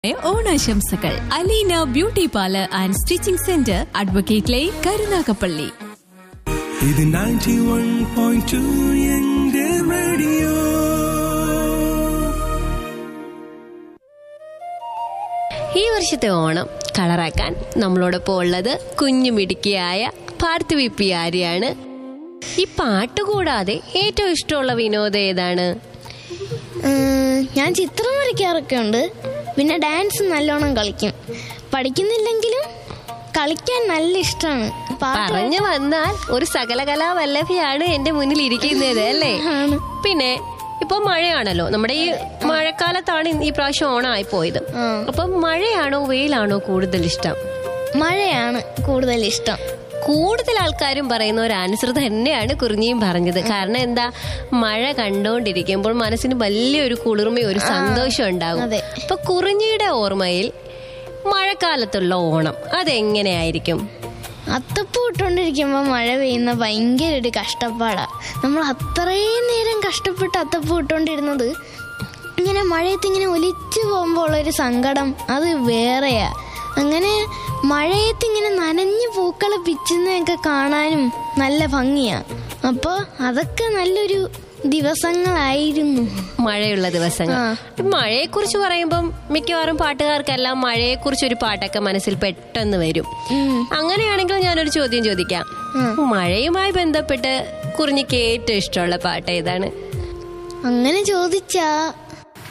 ഓണാശംസകൾ Aleena beauty parlour and stitching centre advocate line Karunagappally ഇത് 91.2 എന്റെ റേഡിയോ ഈ വർഷത്തെ ഓണം കളറാക്കാൻ നമ്മളോടൊപ്പം ഉള്ളത് കുഞ്ഞു മിടുക്കിയായ പാർത്ഥിവി പി ആര്യാണ് ഈ പാട്ട് കൂടാതെ ഏറ്റവും ഇഷ്ടമുള്ള വിനോദം ഏതാണ് ഉം, ഞാൻ ചിത്രം വരയ്ക്കാറൊക്കെ ഉണ്ട് പിന്നെ ഡാൻസ് നല്ലോണം കളിക്കും പഠിക്കുന്നില്ലെങ്കിലും കളിക്കാൻ നല്ല ഇഷ്ടമാണ് പറഞ്ഞു വന്നാൽ ഒരു സകലകലാ വല്ലഭയാണ് എന്റെ മുന്നിൽ ഇരിക്കുന്നത് അല്ലേ ആണ്. പിന്നെ ഇപ്പൊ മഴയാണല്ലോ നമ്മുടെ ഈ മഴക്കാലത്താണ് ഈ പ്രാവശ്യം ഓണമായി പോയത് ആ. അപ്പൊ മഴയാണോ വെയിലാണോ കൂടുതൽ ഇഷ്ടം മഴയാണ് കൂടുതൽ ഇഷ്ടം കൂടുതൽ ആൾക്കാരും പറയുന്ന ഒരു ആൻസർ തന്നെയാണ് കുറിഞ്ഞിയും പറഞ്ഞത് കാരണം എന്താ മഴ കണ്ടോണ്ടിരിക്കുമ്പോൾ മനസ്സിന് വലിയൊരു കുളിർമയും ഒരു സന്തോഷം ഉണ്ടാകും അതെ. അപ്പൊ കുറിഞ്ഞിയുടെ ഓർമ്മയിൽ മഴക്കാലത്തുള്ള ഓണം അതെങ്ങനെയായിരിക്കും അത്തപ്പൂ ഇട്ടുകൊണ്ടിരിക്കുമ്പോൾ മഴ പെയ്യുന്ന ഭയങ്കര ഒരു കഷ്ടപ്പാടാ നമ്മൾ അത്രയും നേരം കഷ്ടപ്പെട്ട് അത്തപ്പൂ ഇട്ടുകൊണ്ടിരുന്നത് ഇങ്ങനെ മഴയത്ത് ഇങ്ങനെ ഒലിച്ചു പോകുമ്പോൾ ഉള്ളൊരു സങ്കടം അത് വേറെയാ അങ്ങനെ മഴയത്ത് ഇങ്ങനെ നനഞ്ഞു പൂക്കളെ പിച്ചുന്നതൊക്കെ കാണാനും നല്ല ഭംഗിയാ അപ്പോൾ അതൊക്കെ നല്ലൊരു ദിവസങ്ങളായിരുന്നു മഴയുള്ള ദിവസങ്ങൾ ആ. മഴയെ കുറിച്ച് പറയുമ്പം മിക്കവാറും പാട്ടുകാർക്കെല്ലാം മഴയെ കുറിച്ച് ഒരു പാട്ടൊക്കെ മനസ്സിൽ പെട്ടെന്ന് വരും അങ്ങനെയാണെങ്കിൽ ഞാനൊരു ചോദ്യം ചോദിക്കാം മഴയുമായി ബന്ധപ്പെട്ട് കുറിഞ്ഞിക്ക് ഏറ്റവും ഇഷ്ടമുള്ള പാട്ട് ഏതാണ് അങ്ങനെ ചോദിച്ചാ